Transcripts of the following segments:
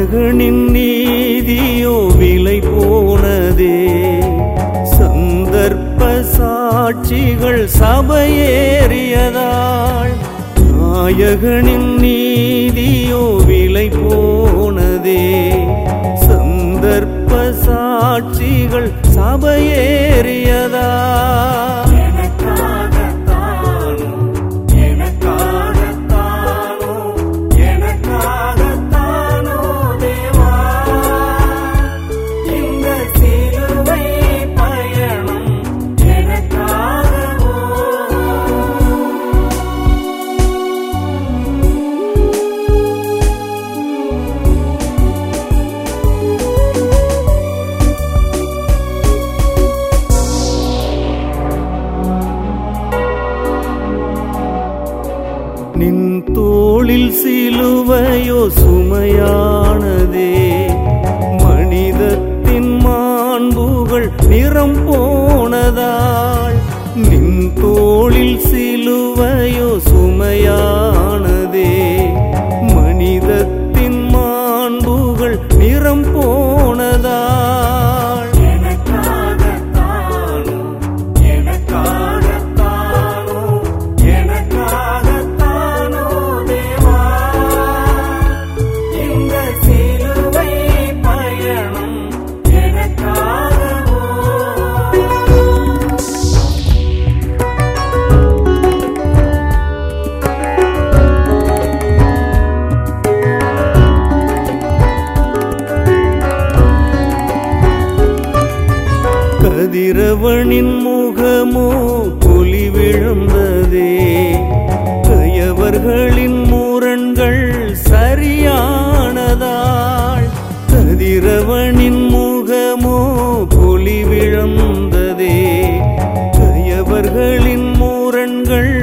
நாயகனின் நீதியோ விலை போனதே சந்தர்ப்ப சாட்சிகள் சபையேறியதாள் நாயகனின் நீதியோ விலை போனதே சந்தர்ப்ப சாட்சிகள் சபையேறியதா எனக்காகத்தானோ எனக்காகத்தானோ எனக்காகத்தானோ தேவா இந்த சிலுவை பயணம் எனக்காகவோ நின் தோளில் சிலுவையோ சுமையானதே மனிதத்தின் மாண்புகள் நிறம் போனதால் நின் தோளில் சிலுவையோ சுமையானதே மனிதத்தின் மாண்புகள் நிறம் போனதால் எனக்காகத்தானோ எனக்காகத்தானோ எனக்காகத்தானோ தேவா இந்த சிலுவை பயணம் எனக்காகவோ கதிரவனின் முகமோ பொலி விழுந்ததே கயவர்களின் முரண்கள் சரியானதால் கதிரவனின் முகமோ பொலி விழுந்ததே கயவர்களின் முரண்கள்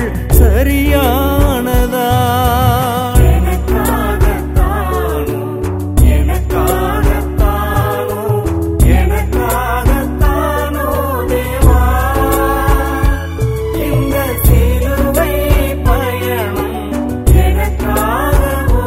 சரியானதால் எனக்காகத்தானோ எனக்காகத்தானோ எனக்காகத்தானோ தேவா இந்த சிலுவை பயணம் எனக்காகவோ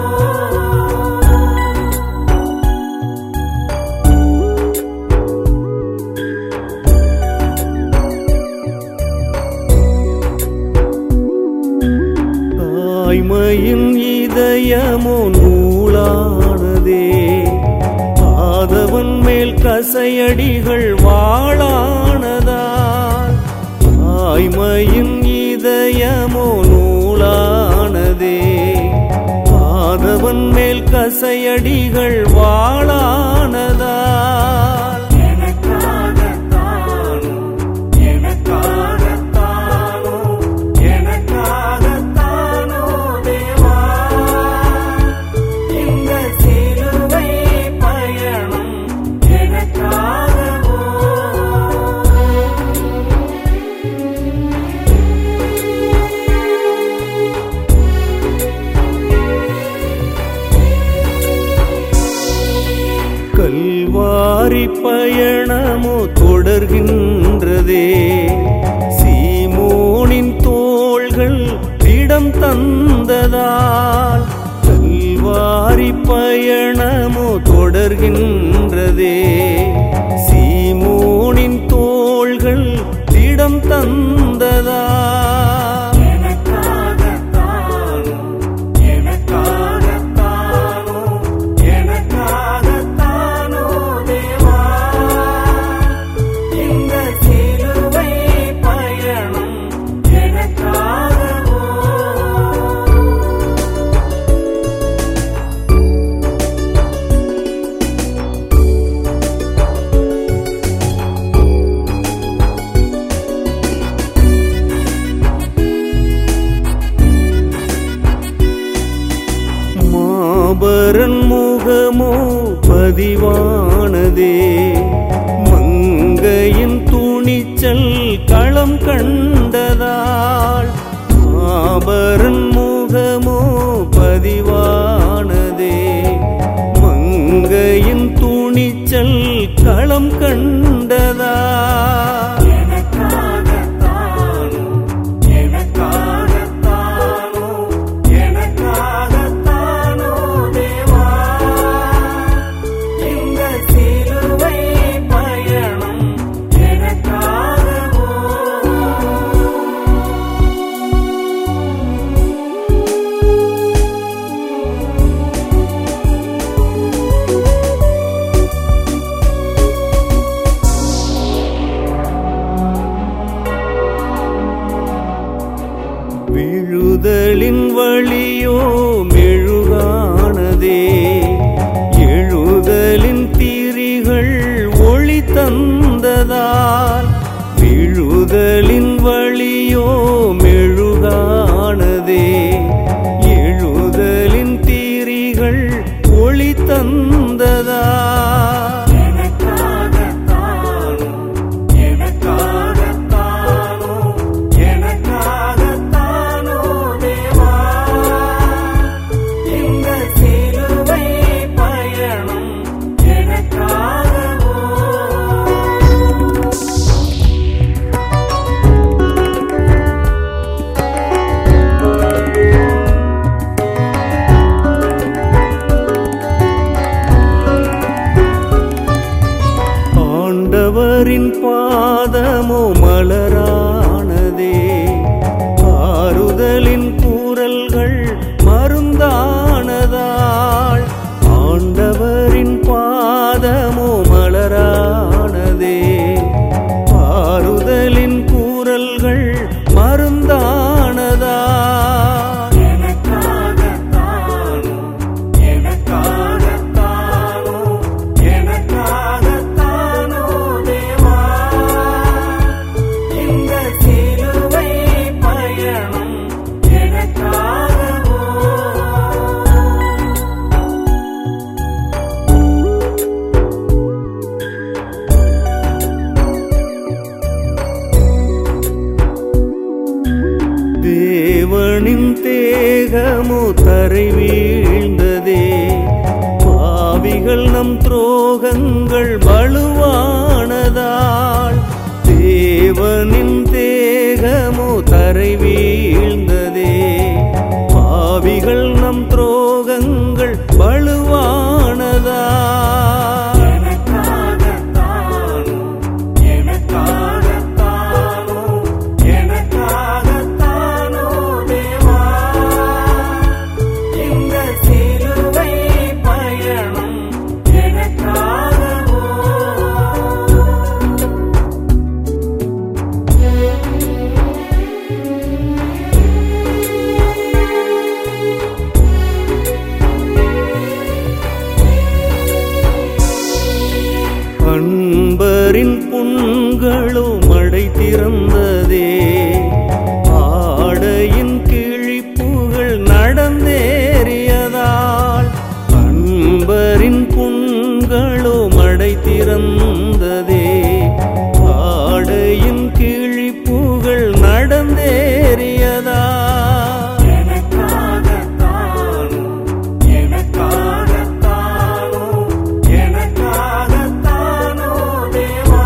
தாய்மையின் இதயமோ நூலானதே ஆதவன் மேல் கசையடிகள் வாழானதால் தாய்மையின் இதயமோ நூலானதே ஆதவன் மேல் கசையடிகள் வாழானதால் எனக்காகத்தானோ எனக்காகத்தானோ எனக்காகத்தானோ தேவா இந்த சிலுவை பயணம் எனக்காகவோ கல்வாரி பயணமோ தொடர்கின்றதே சீமோனின் தோள்கள் இடம் தந்ததால் கல்வாரி பயணமோ தொடர்கின்றதே சீமோனின் தோள்கள் இடம் தந்ததால் எனக்காகத்தானோ எனக்காகத்தானோ எனக்காகத்தானோ தேவா இந்த சிலுவை பயணம் எனக்காகவோ மாபரன் முகமோ பதிவானதே மங்கையின் துணிச்சல் களம் கண்டதால் மாபரன் முகமோ பதிவானதே மங்கையின் துணிச்சல் களம் கண்டதால் எனக்காகத்தானோ எனக்காகத்தானோ எனக்காகத்தானோ தேவா ஆண்டவரின் பாதமோ மலரானதே ஆறுதலின் கூறல்கள் மருந்தானதாள் ஆண்டவரின் பாதமோ மலரானதே ஆறுதலின் கூறல்கள் மருந்தானதா எனக்காகத்தானோ எனக்காகத்தானோ எனக்காகத்தானோ தேவா இந்த சிலுவை பயணம் எனக்காகவோ தேவனின் தேகமோ தரை வீழ்ந்ததே பாவிகள் நம் துரோகங்கள் வலுவானதால் தேவனின் தேகமோ தரை வீழ்ந்ததே பாவிகள் நம் துரோகங்கள் வலுவானதா எனக்காகத்தானோ எனக்காகத்தானோ எனக்காகத்தானோ தேவா இந்த சிலுவை பயணம் எனக்காகவோ அன்பரின் புண்களோ மடை திறந்ததே ஆடையின் கிழிப்புகள் நடந்தேறியதால் அன்பரின் புண்களோ மடை திறந்ததே ஆடையின் கிழிப்புகள் நடந்தேறியதா எனக்காகத்தானோ எனக்காகத்தானோ எனக்காகத்தானோ தேவா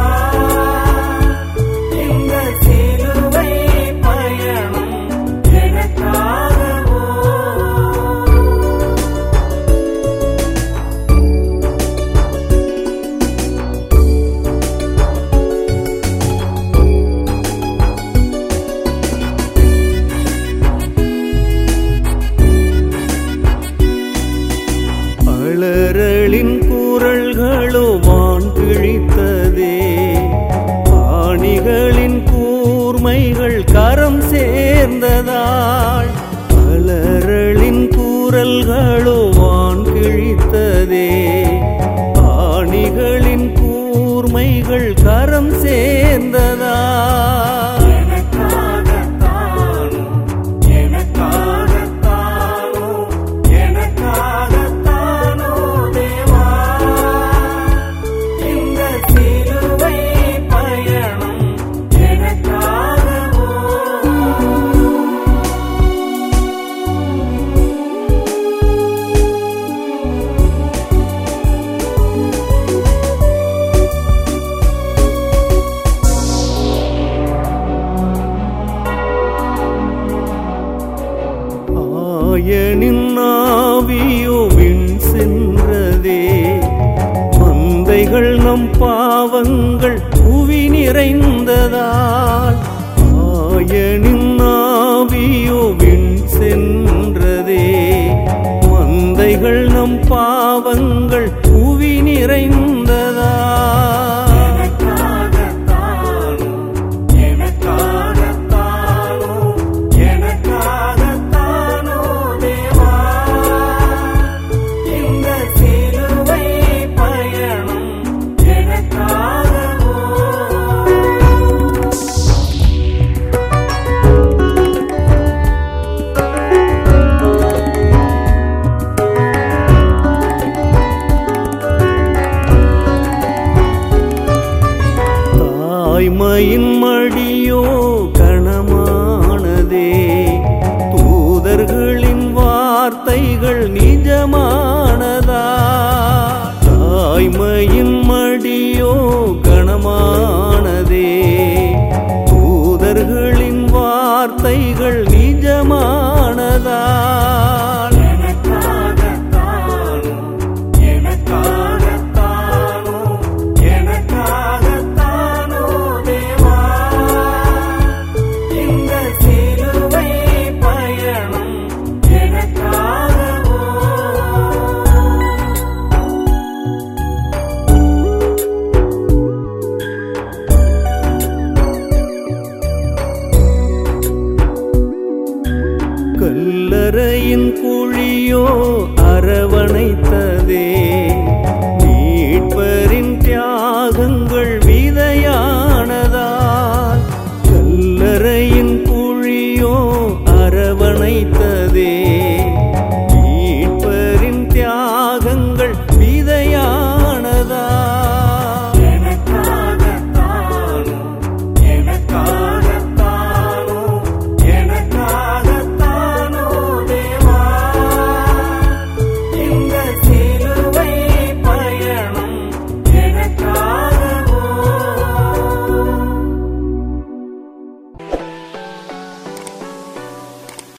இந்த சிலுவை பயணம் எனக்காகவோ அலறலின் குரல்களோ வான் கிழித்ததே ஆணிகளின் கூர்மைகள் கரம் சேர்ந்ததால் அலறலின் கூரல்களோ வான் கிழித்ததே ஆணிகளின் கூர்மைகள் கரம் சேர்ந்ததா எனக்காகத்தானோ எனக்காகத்தானோ எனக்காகத்தானோ தேவா இந்த சிலுவை பயணம் எனக்காகவோ ஆயனின் ஆவியோ விண் சென்றதே மந்தைகள் நம் பாவங்கள் புவி நிறைந்ததால் ஆயனின் ஆவியோ விண் சென்றதே மந்தைகள் நம் பாவங்கள் புவி நிறைந்ததா எனக்காகத்தானோ எனக்காகத்தானோ எனக்காகத்தானோ தேவா இந்த சிலுவை பயணம் எனக்காகவோ தாய்மையின் மடியோ கணமானதே தூதர்களின் வார்த்தைகள் நிஜமானதா தாய்மையின் மடியோ